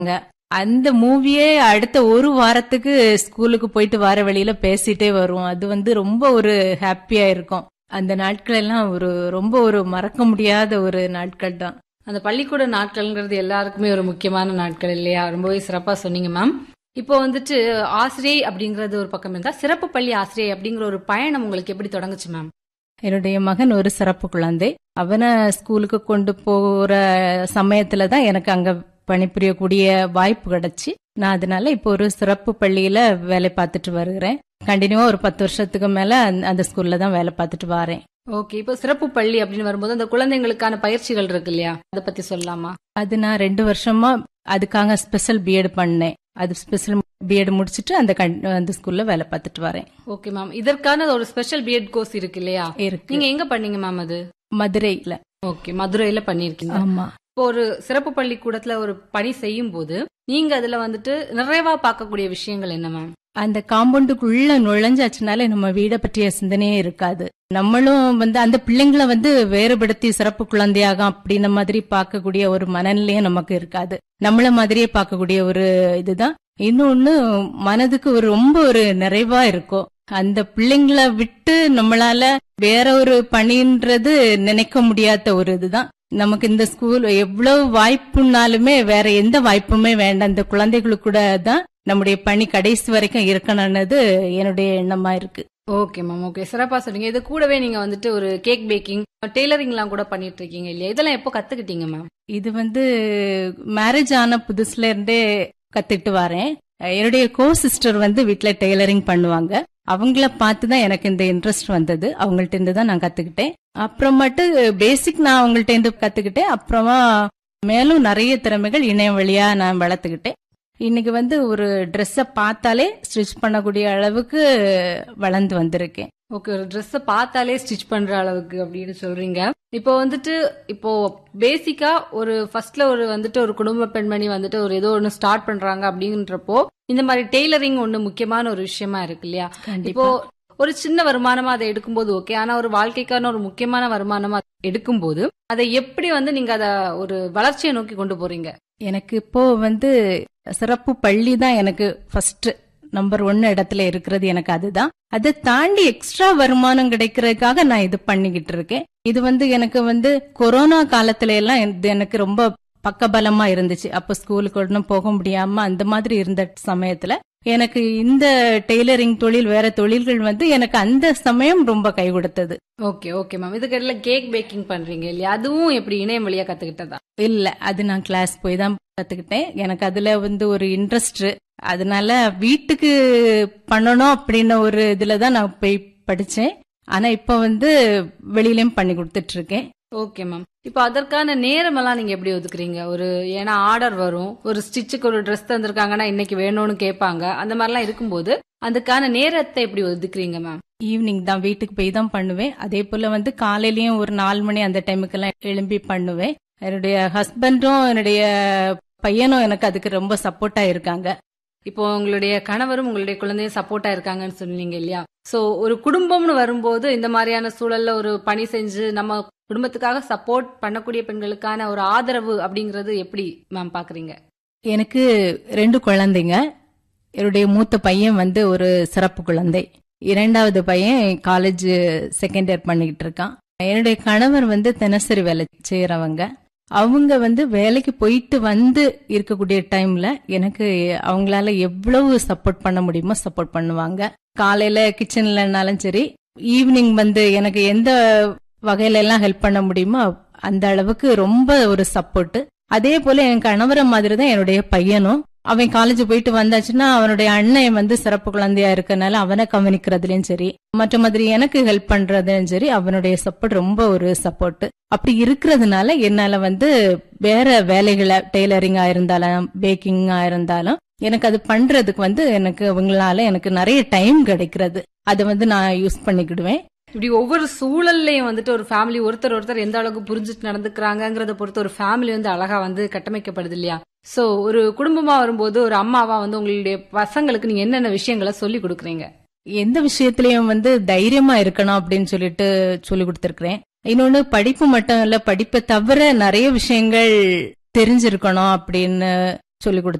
இருக்காங்க அந்த மூவியே அடுத்த ஒரு வாரத்துக்கு ஸ்கூலுக்கு போயிட்டு வர வழியில பேசிட்டே வருவோம் அது வந்து ரொம்ப ஒரு ஹாப்பியா இருக்கும் அந்த நாட்கள் எல்லாம் ஒரு ரொம்ப ஒரு மறக்க முடியாத ஒரு நாட்கள் தான் அந்த பள்ளிக்கூட நாட்கள்ங்கிறது எல்லாருக்குமே ஒரு முக்கியமான நாட்கள் இல்லையா ரொம்பவே சிறப்பா சொன்னீங்க மேம் இப்போ வந்துட்டு ஆசிரியை அப்படிங்கறது ஒரு பக்கம் இருந்தா சிறப்பு பள்ளி ஆசிரியை அப்படிங்கிற ஒரு பயணம் உங்களுக்கு எப்படி தொடங்குச்சு மேம் என்னுடைய மகன் ஒரு சிறப்பு குழந்தை அவனை ஸ்கூலுக்கு கொண்டு போற சமயத்துல தான் எனக்கு அங்க பணிபுரியக்கூடிய வாய்ப்பு கிடைச்சு நான் அதனால இப்போ ஒரு சிறப்பு பள்ளியில வேலை பார்த்துட்டு வருகிறேன் கண்டினியூவா ஒரு பத்து வருஷத்துக்கு மேல அந்த- அந்த ஸ்கூல்ல தான் வேலை பார்த்துட்டு வரேன் ஓகே இப்போ சிறப்பு பள்ளி அப்படின்னு வரும்போது அந்த குழந்தைங்களுக்கான பயிற்சிகள் இருக்கு இல்லையா அதை பத்தி சொல்லலாமா அது நான் ரெண்டு வருஷமா அதுக்காக ஸ்பெஷல் பிஎட் பண்ணேன் அது ஸ்பெஷல் பிஎட் முடிச்சிட்டு அந்த கண்- அந்த ஸ்கூல்ல வேலை பார்த்துட்டு வரேன் ஓகே மேம் இதற்கான ஒரு ஸ்பெஷல் பிஎட் கோர்ஸ் இருக்கு இல்லையா இருக்கு நீங்க எங்க பண்ணீங்க மேம் அது மதுரையில ஓகே மதுரையில பண்ணிருக்கீங்க ஆமா இப்போ ஒரு சிறப்பு பள்ளிக்கூடத்துல ஒரு பணி செய்யும் போது நீங்க அதுல வந்துட்டு நிறைவா பார்க்கக்கூடிய விஷயங்கள் என்ன மேம் அந்த காம்பவுண்டுக்குள்ள நுழைஞ்சாச்சுனாலே நம்ம வீட பற்றிய சிந்தனையே இருக்காது நம்மளும் வந்து அந்த பிள்ளைங்களை வந்து வேறுபடுத்தி சிறப்பு குழந்தையாக அப்படின்ன மாதிரி பார்க்கக்கூடிய ஒரு மனநிலையும் நமக்கு இருக்காது நம்மள மாதிரியே பார்க்கக்கூடிய ஒரு இதுதான் இன்னொன்னு மனதுக்கு ஒரு ரொம்ப ஒரு நிறைவா இருக்கும் அந்த பிள்ளைங்களை விட்டு நம்மளால வேற ஒரு பணின்றது நினைக்க முடியாத ஒரு இதுதான் நமக்கு இந்த ஸ்கூல் எவ்வளவு வாய்ப்புனாலுமே வேற எந்த வாய்ப்புமே வேண்டாம் இந்த குழந்தைகளுக்கு கூட தான் நம்முடைய பணி கடைசி வரைக்கும் இருக்கணும்னது என்னுடைய எண்ணமா இருக்கு ஓகே மேம் ஓகே சிறப்பா சொன்னீங்க இது கூடவே நீங்க வந்துட்டு ஒரு கேக் பேக்கிங் டெய்லரிங் எல்லாம் கூட பண்ணிட்டு இருக்கீங்க இல்லையா இதெல்லாம் எப்போ கத்துக்கிட்டீங்க மேம் இது வந்து மேரேஜ் ஆன புதுசுல இருந்தே கத்துக்கிட்டு வரேன் என்னுடைய கோ சிஸ்டர் வந்து வீட்ல டெய்லரிங் பண்ணுவாங்க அவங்கள பார்த்து தான் எனக்கு இந்த இன்ட்ரெஸ்ட் வந்தது அவங்கள்ட்ட இருந்து தான் நான் கத்துக்கிட்டேன் அப்புறமேட்டு பேசிக் நான் அவங்கள்ட்ட இருந்து கத்துக்கிட்டேன் அப்புறமா மேலும் நிறைய திறமைகள் இணையம் வழியா நான் வளர்த்துக்கிட்டேன் இன்னைக்கு வந்து ஒரு ட்ரெஸ்ஸை பார்த்தாலே ஸ்டிச் பண்ணக்கூடிய அளவுக்கு வளர்ந்து வந்திருக்கேன் ஓகே ஒரு Dress பார்த்தாலே ஸ்டிச் பண்ற அளவுக்கு அப்படின்னு சொல்றீங்க இப்போ வந்துட்டு இப்போ பேசிக்கா ஒரு ஃபர்ஸ்ட்ல ஒரு வந்துட்டு ஒரு குடும்ப பெண்மணி வந்துட்டு ஒரு ஏதோ ஒன்னு ஸ்டார்ட் பண்றாங்க அப்படின்றப்போ இந்த மாதிரி டெய்லரிங் ஒண்ணு முக்கியமான ஒரு விஷயமா இருக்கு இல்லையா இப்போ கண்டிப்பா ஒரு சின்ன வருமானமா அதை எடுக்கும்போது ஓகே ஆனா ஒரு வாழ்க்கைக்கான ஒரு முக்கியமான வருமானமா எடுக்கும்போது அதை எப்படி வந்து நீங்க அத ஒரு வளர்ச்சியை நோக்கி கொண்டு போறீங்க எனக்கு இப்போ வந்து சிறப்பு பள்ளி தான் எனக்கு ஃபர்ஸ்ட் நம்பர் ஒன்னு இடத்துல இருக்கிறது எனக்கு அதுதான் அதை தாண்டி எக்ஸ்ட்ரா வருமானம் கிடைக்கிறதுக்காக நான் இது பண்ணிக்கிட்டு இருக்கேன் இது வந்து எனக்கு வந்து கொரோனா காலத்துல எல்லாம் இது எனக்கு ரொம்ப பக்கபலமா இருந்துச்சு அப்ப ஸ்கூலுக்கு ஒன்றும் போக முடியாம அந்த மாதிரி இருந்த சமயத்துல எனக்கு இந்த டெய்லரிங் தொழில் வேற தொழில்கள் வந்து எனக்கு அந்த சமயம் ரொம்ப கை கொடுத்தது ஓகே ஓகே மேம் இதுக்கு இடையில கேக் பேக்கிங் பண்றீங்க இல்லையா அதுவும் எப்படி இணையம் வழியா கத்துக்கிட்டதா இல்ல அது நான் கிளாஸ் போய் தான் கத்துக்கிட்டேன் எனக்கு அதுல வந்து ஒரு இன்ட்ரெஸ்ட் அதனால வீட்டுக்கு பண்ணணும் அப்படின்ன ஒரு இதுல தான் நான் போய் படிச்சேன் ஆனா இப்ப வந்து வெளியிலயும் பண்ணி கொடுத்துட்டு இருக்கேன் ஓகே மேம் இப்போ அதற்கான நேரம் எல்லாம் நீங்க எப்படி ஒதுக்குறீங்க ஒரு ஏன்னா ஆர்டர் வரும் ஒரு ஸ்டிச்சுக்கு ஒரு Dress தந்திருக்காங்கன்னா இன்னைக்கு வேணும்னு கேட்பாங்க அந்த மாதிரிலாம் இருக்கும்போது அதுக்கான நேரத்தை எப்படி ஒதுக்குறீங்க மேம் ஈவினிங் தான் வீட்டுக்கு போய் தான் பண்ணுவேன் அதே போல வந்து காலையிலயும் ஒரு நாலு மணி அந்த டைமுக்கெல்லாம் எழும்பி பண்ணுவேன் என்னுடைய ஹஸ்பண்டும் என்னுடைய பையனும் எனக்கு அதுக்கு ரொம்ப சப்போர்ட்டா இருக்காங்க இப்போ உங்களுடைய கணவரும் உங்களுடைய குழந்தையும் சப்போர்ட்டா இருக்காங்கன்னு சொன்னீங்க இல்லையா சோ ஒரு குடும்பம்னு வரும்போது இந்த மாதிரியான சூழல்ல ஒரு பணி செஞ்சு நம்ம குடும்பத்துக்காக சப்போர்ட் பண்ணக்கூடிய பெண்களுக்கான ஒரு ஆதரவு அப்படிங்கறது எப்படி மேம் பாக்குறீங்க எனக்கு ரெண்டு குழந்தைங்க என்னுடைய மூத்த பையன் வந்து ஒரு சிறப்பு குழந்தை இரண்டாவது பையன் காலேஜ் செகண்ட் இயர் பண்ணிக்கிட்டு இருக்கான் என்னுடைய கணவர் வந்து தினசரி வேலை செய்யறவங்க அவங்க வந்து வேலைக்கு போயிட்டு வந்து இருக்கக்கூடிய டைம்ல எனக்கு அவங்களால எவ்வளவு சப்போர்ட் பண்ண முடியுமோ சப்போர்ட் பண்ணுவாங்க காலையில கிச்சன்லனாலும் சரி ஈவினிங் வந்து எனக்கு எந்த வகையில எல்லாம் ஹெல்ப் பண்ண முடியுமோ அந்த அளவுக்கு ரொம்ப ஒரு சப்போர்ட் அதே போல என் கணவரை மாதிரி தான் என்னுடைய பையனும் அவன் காலேஜ் போயிட்டு வந்தாச்சுன்னா அவனுடைய அண்ணன் வந்து சிறப்பு குழந்தையா இருக்கனால அவனை கவனிக்கிறதுலயும் சரி மற்ற மாதிரி எனக்கு ஹெல்ப் பண்றதுலயும் சரி அவனுடைய சப்போர்ட் ரொம்ப ஒரு சப்போர்ட் அப்படி இருக்கிறதுனால என்னால வந்து வேற வேலைகளை டெய்லரிங்கா இருந்தாலும் பேக்கிங்கா இருந்தாலும் எனக்கு அது பண்றதுக்கு வந்து எனக்கு அவங்களால எனக்கு நிறைய டைம் கிடைக்கிறது அதை வந்து நான் யூஸ் பண்ணிக்கிடுவேன் இப்படி ஒவ்வொரு சூழல்லையும் வந்துட்டு ஒரு ஃபேமிலி ஒருத்தர் ஒருத்தர் எந்த அளவுக்கு புரிஞ்சுட்டு நடந்துக்கிறாங்கங்கறத பொறுத்து ஒரு ஃபேமிலி வந்து அழகா வந்து கட்டமைக்கப்படுது இல்லையா சோ ஒரு குடும்பமா வரும்போது ஒரு அம்மாவா வந்து உங்களுடைய பசங்களுக்கு நீங்க என்னென்ன விஷயங்களை சொல்லி கொடுக்குறீங்க எந்த விஷயத்திலயும் வந்து தைரியமா இருக்கணும் அப்படின்னு சொல்லிட்டு சொல்லி கொடுத்திருக்கிறேன் இன்னொன்னு படிப்பு மட்டும் இல்ல படிப்பை தவிர நிறைய விஷயங்கள் தெரிஞ்சிருக்கணும் அப்படின்னு சொல்லி